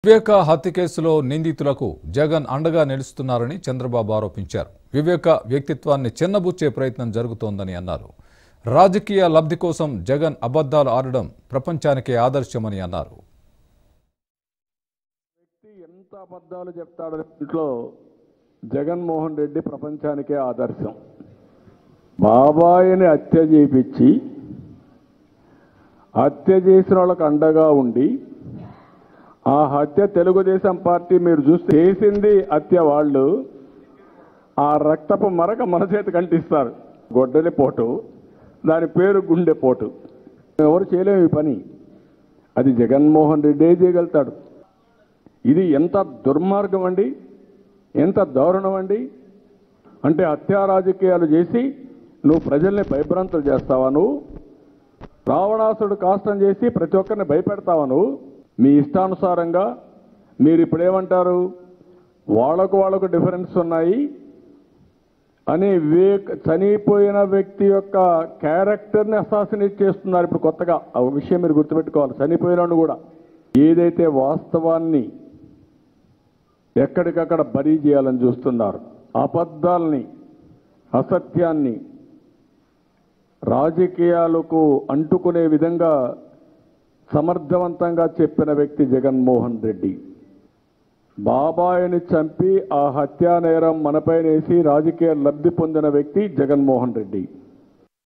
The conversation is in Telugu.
వివేక హత్య కేసులో నిందితులకు జగన్ అండగా నిలుస్తున్నారని చంద్రబాబు ఆరోపించారు వివేక వ్యక్తిత్వాన్ని చిన్నబుచ్చే ప్రయత్నం జరుగుతోందని అన్నారు రాజకీయ లబ్ధి కోసం జగన్ అబద్ధాలు ఆడడం ప్రపంచానికే ఆదర్శమని అన్నారు వ్యక్తి ఎంత అబద్ధాలు చెప్తాడో ఇంట్లో జగన్మోహన్ రెడ్డి ప్రపంచానికే ఆదర్శం బాబాయిని హత్య చేపించి హత్య చేసిన వాళ్ళకు అండగా ఉండి ఆ హత్య తెలుగుదేశం పార్టీ మీరు చూస్తే చేసింది హత్య వాళ్ళు ఆ రక్తపు మరక మన చేతి కంటిస్తారు గొడ్డలి పోటు దాని పేరు గుండెపోటు ఎవరు చేయలేము ఈ పని అది జగన్మోహన్ రెడ్డే చేయగలుగుతాడు ఇది ఎంత దుర్మార్గం అండి ఎంత దారుణం అండి అంటే హత్యా రాజకీయాలు చేసి నువ్వు ప్రజల్ని భయభ్రాంతులు చేస్తావా నువ్వు రావణాసుడు కాష్టం చేసి ప్రతి ఒక్కరిని భయపెడతావా నువ్వు మీ ఇష్టానుసారంగా మీరు ఇప్పుడు ఏమంటారు వాళ్ళకు వాళ్ళకు డిఫరెన్స్ ఉన్నాయి అని వివేక్ చనిపోయిన వ్యక్తి యొక్క క్యారెక్టర్ని అసాసినేట్ చేస్తున్నారు ఇప్పుడు కొత్తగా ఆ విషయం మీరు గుర్తుపెట్టుకోవాలి చనిపోయినాడు కూడా ఏదైతే వాస్తవాన్ని ఎక్కడికక్కడ బరీ చేయాలని చూస్తున్నారు అబద్ధాల్ని అసత్యాన్ని రాజకీయాలకు అంటుకునే విధంగా సమర్థవంతంగా చెప్పిన వ్యక్తి జగన్మోహన్ రెడ్డి బాబాయిని చంపి ఆ హత్యా నేరం మనపైనేసి రాజకీయ లబ్ధి పొందిన వ్యక్తి జగన్మోహన్ రెడ్డి